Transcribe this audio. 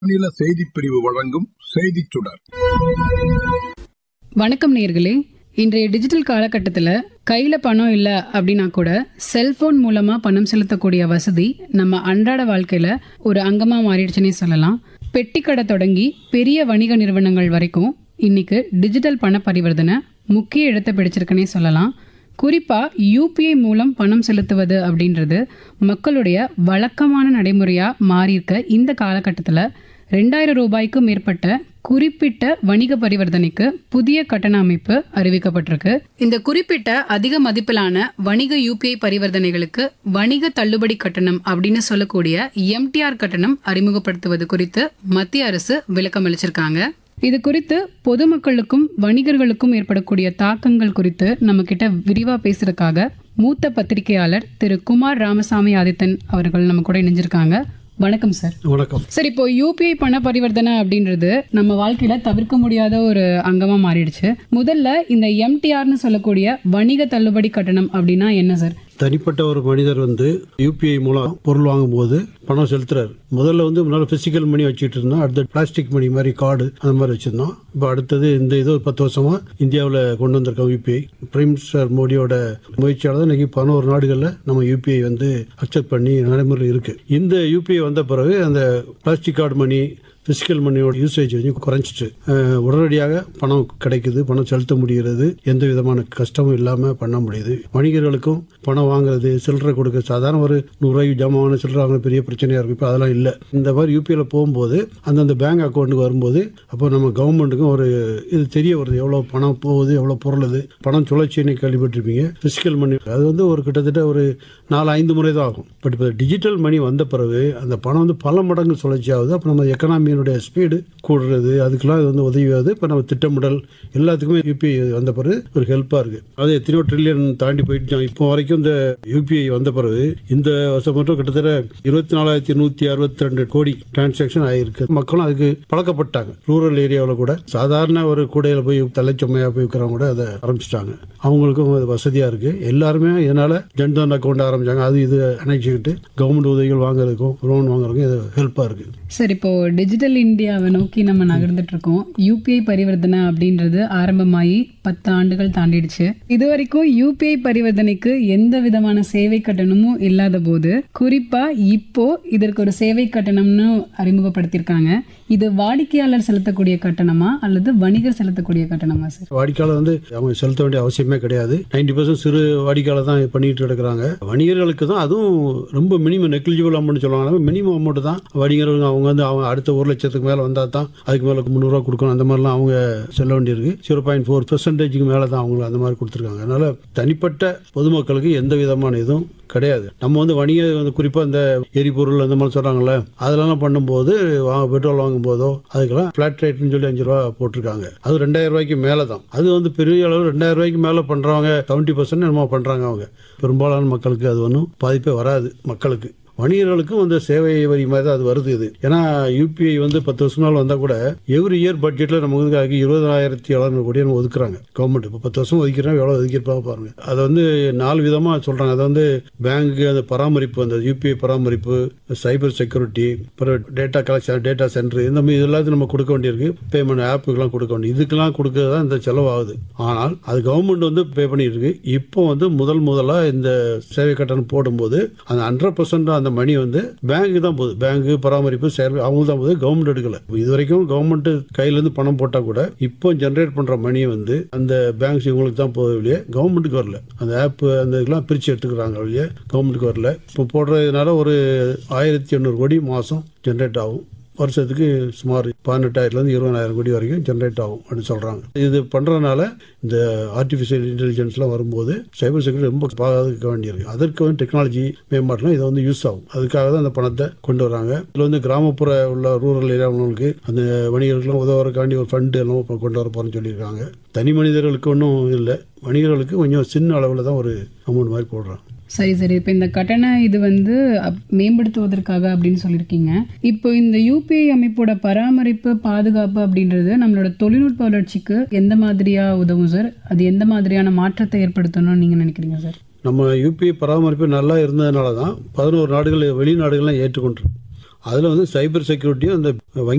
மாநில செய்திப் பிரிவு வழங்கும் செய்திச் சுடர் வணக்கம் நேர்களே இன்றைய டிஜிட்டல் காலகட்டத்தில் கையில் பணம் இல்லை அப்படின்னா கூட செல்போன் மூலமாக பணம் செலுத்தக்கூடிய வசதி நம்ம அன்றாட வாழ்க்கையில் ஒரு அங்கமாக மாறிடுச்சுன்னே சொல்லலாம் பெட்டி கடை தொடங்கி பெரிய வணிக நிறுவனங்கள் வரைக்கும் இன்னைக்கு டிஜிட்டல் பண பரிவர்த்தனை முக்கிய இடத்தை பிடிச்சிருக்குன்னே சொல்லலாம் குறிப்பாக யூபிஐ மூலம் பணம் செலுத்துவது அப்படின்றது மக்களுடைய வழக்கமான நடைமுறையாக மாறியிருக்க இந்த காலகட்டத்தில் ரெண்டாயிரம் ரூபாய்க்கும் மேற்பட்ட குறிப்பிட்ட வணிக பரிவர்த்தனைக்கு புதிய கட்டண அமைப்பு அறிவிக்கப்பட்டிருக்கு இந்த குறிப்பிட்ட அதிக மதிப்பிலான வணிக யூபிஐ பரிவர்த்தனைகளுக்கு வணிக தள்ளுபடி கட்டணம் அப்படின்னு சொல்லக்கூடிய எம்டிஆர் கட்டணம் அறிமுகப்படுத்துவது குறித்து மத்திய அரசு விளக்கம் அளிச்சிருக்காங்க இது குறித்து பொதுமக்களுக்கும் வணிகர்களுக்கும் ஏற்படக்கூடிய தாக்கங்கள் குறித்து நம்ம கிட்ட விரிவா பேசுறதுக்காக மூத்த பத்திரிகையாளர் திரு குமார் ராமசாமி ஆதித்தன் அவர்கள் நம்ம கூட இணைஞ்சிருக்காங்க வணக்கம் சார் வணக்கம் சார் இப்போ யூபிஐ பண பரிவர்த்தனை அப்படின்றது நம்ம வாழ்க்கையில தவிர்க்க முடியாத ஒரு அங்கமா மாறிடுச்சு முதல்ல இந்த எம்டிஆர்னு சொல்லக்கூடிய வணிக தள்ளுபடி கட்டணம் அப்படின்னா என்ன சார் தனிப்பட்ட ஒரு மனிதர் வந்து யூபிஐ மூலம் பொருள் வாங்கும்போது பணம் செலுத்துறாரு முதல்ல வந்து முன்னாடி பிசிக்கல் மணி வச்சுட்டு இருந்தோம் அடுத்து பிளாஸ்டிக் மணி மாதிரி கார்டு அந்த மாதிரி வச்சிருந்தோம் இப்போ அடுத்தது இந்த இது ஒரு பத்து வருஷமா இந்தியாவில் கொண்டு வந்திருக்கோம் யூபிஐ பிரைம் மினிஸ்டர் மோடியோட முயற்சியால தான் இன்னைக்கு பதினோரு நாடுகளில் நம்ம யூபிஐ வந்து அக்செப்ட் பண்ணி நடைமுறையில் இருக்கு இந்த யூபிஐ வந்த பிறகு அந்த பிளாஸ்டிக் கார்டு மணி பிசிக்கல் மணியோட யூசேஜ் வந்து குறைஞ்சிட்டு அஹ், உடனடியாக பணம் கிடைக்குது பணம் செலுத்த முடிகிறது எந்த விதமான கஷ்டமும் இல்லாமல் பண்ண முடியுது வணிகர்களுக்கும் பணம் வாங்குறது சில்லறை கொடுக்க சாதாரண ஒரு நூறுரூவாய்க்கு ஜாமான் சில்லறை வாங்குற பெரிய பிரச்சனையாக இருக்கும் இப்போ அதெல்லாம் இல்லை இந்த மாதிரி யூபிஐல போகும்போது அந்தந்த பேங்க் அக்கௌண்ட்டுக்கு வரும்போது அப்போ நம்ம கவர்மெண்ட்டுக்கும் ஒரு இது தெரிய வருது எவ்வளோ பணம் போகுது எவ்வளோ பொருள் இது பணம் சுழற்சின்னு கேள்விப்பட்டிருப்பீங்க பிசிக்கல் மணி அது வந்து ஒரு கிட்டத்தட்ட ஒரு நாலு ஐந்து முறை தான் ஆகும் பட் இப்போ டிஜிட்டல் மணி வந்த பிறகு அந்த பணம் வந்து பல மடங்கு சுழற்சி ஆகுது அப்போ நம்ம எக்கனாமியினுடைய ஸ்பீடு கூடுறது அதுக்கெல்லாம் இது வந்து உதவி ஆகுது இப்போ நம்ம திட்டமிடல் எல்லாத்துக்குமே யூபிஐ வந்த பிறகு ஒரு ஹெல்ப்பாக இருக்குது அது எத்தனையோ ட்ரில்லியன் தாண்டி போயிட்டு இப்போ வரைக்கும் இந்த யூபிஐ வந்த பிறகு இந்த வருஷம் மட்டும் கிட்டத்தட்ட இருபத்தி நாலாயிரத்தி நூற்றி அறுபத்தி ரெண்டு கோடி டிரான்சாக்ஷன் ஆகிருக்கு மக்களும் அதுக்கு பழக்கப்பட்டாங்க ரூரல் ஏரியாவில் கூட சாதாரண ஒரு கூடையில் போய் தலைச்சுமையாக போய் விற்கிறவங்க கூட அதை ஆரம்பிச்சிட்டாங்க அவங்களுக்கும் அது வசதியாக இருக்குது எல்லாருமே இதனால் ஜன்தன் அக்கௌண்ட் ஆரம்பிச்சாங்க அது இது அணைச்சிக்கிட்டு கவர்மெண்ட் உதவிகள் வாங்குறதுக்கும் லோன் வாங்குறதுக்கும் இது ஹெல்ப்பாக இருக்குது சார் இப்போ டிஜிட்டல் இந்தியாவை நோக்கி நம்ம நகர்ந்துட்டு இருக்கோம் யூபிஐ பரிவர்த்தனை அப்படின்றது ஆரம்பமாகி பத்து ஆண்டுகள் தாண்டிடுச்சு இது வரைக்கும் யூபிஐ பரிவர்த்தனைக்கு எந்த விதமான சேவை கட்டணமும் இல்லாத போது குறிப்பா இப்போ இதற்கு ஒரு சேவை கட்டணம்னு அறிமுகப்படுத்தியிருக்காங்க இது வாடிக்கையாளர் செலுத்தக்கூடிய கட்டணமா அல்லது வணிகர் செலுத்தக்கூடிய கட்டணமா சார் வாடிக்கையாளர் வந்து அவங்க செலுத்த வேண்டிய அவசியமே கிடையாது நைன்டி பர்சன்ட் சிறு வாடிக்கையாளர் தான் பண்ணிட்டு இருக்கிறாங்க வணிகர்களுக்கு தான் அதுவும் ரொம்ப மினிமம் நெக்லிஜிபிள் அமௌண்ட் சொல்லுவாங்க மினிமம் அமௌண்ட் தான் வணிகர்கள் அவங்க வந்து அவங்க அடுத்த ஒரு லட்சத்துக்கு மேலே வந்தால் தான் அதுக்கு மேலே முந்நூறுரூவா கொடுக்கணும் அந்த மாதிரிலாம் அவங்க சொல்ல வேண்டியிருக்கு ஜீரோ பாயிண்ட் ஃபோர் பெர்சன்டேஜுக்கு மேலே தான் அவங்க அந்த மாதிரி கொடுத்துருக்காங்க அதனால தனிப்பட்ட பொதுமக்களுக்கு எந்த விதமான இதுவும் கிடையாது நம்ம வந்து வணிக வந்து குறிப்பாக இந்த எரிபொருள் அந்த மாதிரி சொல்கிறாங்கல்ல அதெல்லாம் பண்ணும்போது வாங்க பெட்ரோல் வாங்கும் போதோ அதுக்கெல்லாம் ஃப்ளாட் ரேட்னு சொல்லி அஞ்சு ரூபா போட்டிருக்காங்க அது ரெண்டாயிரம் ரூபாய்க்கு மேலே தான் அது வந்து பெரிய அளவு ரெண்டாயிரம் ரூபாய்க்கு மேலே பண்ணுறவங்க செவன்ட்டி பர்சன்ட் என்னமோ பண்ணுறாங்க அவங்க பெரும்பாலான மக்களுக்கு அது ஒன்றும் பாதிப்பே வராது மக்களுக்கு வணிகர்களுக்கும் அந்த சேவை வரி மாதிரி தான் அது வருது இது ஏன்னா யூபிஐ வந்து பத்து வருஷம் நாள் வந்தால் கூட எவ்ரி இயர் பட்ஜெட்டில் நம்ம வந்து அதுக்கு இருபதாயிரத்தி எழுநூறு கோடி நம்ம ஒதுக்குறாங்க கவர்மெண்ட் இப்போ பத்து வருஷம் ஒதுக்கிறோம் எவ்வளோ ஒதுக்கியிருப்பாங்க பாருங்க அதை வந்து நாலு விதமாக சொல்கிறாங்க அதை வந்து பேங்க்கு அந்த பராமரிப்பு அந்த யூபிஐ பராமரிப்பு சைபர் செக்யூரிட்டி அப்புறம் டேட்டா கலெக்ஷன் டேட்டா சென்டர் இந்த மாதிரி இது எல்லாத்தையும் நம்ம கொடுக்க வேண்டியிருக்கு பேமெண்ட் ஆப்புக்கெல்லாம் கொடுக்க வேண்டியது இதுக்கெல்லாம் கொடுக்கறது தான் இந்த செலவாகுது ஆனால் அது கவர்மெண்ட் வந்து பே பண்ணிட்டு இருக்கு இப்போ வந்து முதல் முதலாக இந்த சேவை கட்டணம் போடும்போது அந்த ஹண்ட்ரட் பர்சன்ட் அந்த மணி வந்து பேங்க்கு தான் போகுது பேங்க்கு பராமரிப்பு சேவை அவங்க தான் போகுது கவர்மெண்ட் எடுக்கல இது வரைக்கும் கவர்மெண்ட் கையிலேருந்து பணம் போட்டால் கூட இப்போ ஜென்ரேட் பண்ணுற மணி வந்து அந்த பேங்க்ஸ் இவங்களுக்கு தான் போகுது இல்லையே கவர்மெண்ட்டுக்கு வரல அந்த ஆப் அந்த இதெல்லாம் பிரித்து எடுத்துக்கிறாங்க இல்லையே கவர்மெண்ட்டுக்கு வரல இப்போ போடுறதுனால ஒரு ஆயிரத்தி எண்ணூறு கோடி மாதம் ஜென்ரேட் ஆகும் வருஷத்துக்கு சுமார் பதினெட்டாயிரத்துலேருந்து இருபதாயிரம் கோடி வரைக்கும் ஜென்ரேட் ஆகும் அப்படின்னு சொல்கிறாங்க இது பண்ணுறதுனால இந்த ஆர்டிஃபிஷியல் இன்டெலிஜென்ஸ்லாம் வரும்போது சைபர் செக்யூரிட்டி ரொம்ப பாதுகாக்க வேண்டியிருக்கு அதற்கு வந்து டெக்னாலஜி மேம்பாட்டுலாம் இதை வந்து யூஸ் ஆகும் அதுக்காக தான் அந்த பணத்தை கொண்டு வராங்க இதில் வந்து கிராமப்புற உள்ள ரூரல் ஏரியாவுக்கு அந்த வணிகர்களுக்கெல்லாம் உதவுறதுக்காண்டி ஒரு ஃபண்டு எல்லாம் இப்ப கொண்டு வர போகிறேன்னு சொல்லியிருக்காங்க தனி மனிதர்களுக்கு ஒன்றும் இல்லை வணிகர்களுக்கு கொஞ்சம் சின்ன அளவில் தான் ஒரு அமௌண்ட் மாதிரி போடுறாங்க சரி சரி இப்போ இந்த கட்டண இது வந்து அப்- மேம்படுத்துவதற்காக அப்படின்னு சொல்லியிருக்கீங்க இப்போ இந்த யூபிஐ அமைப்போட பராமரிப்பு பாதுகாப்பு அப்படின்றது நம்மளோட தொழில்நுட்ப வளர்ச்சிக்கு எந்த மாதிரியா உதவும் சார் அது எந்த மாதிரியான மாற்றத்தை ஏற்படுத்தணும்னு நீங்க நினைக்கிறீங்க சார் நம்ம யூபிஐ பராமரிப்பு நல்லா இருந்ததுனால தான் பதினோரு நாடுகள் வெளிநாடுகள்லாம் ஏற்றுக்கொண்டிருக்கு அதில் வந்து சைபர் செக்யூரிட்டியும் அந்த வங்கி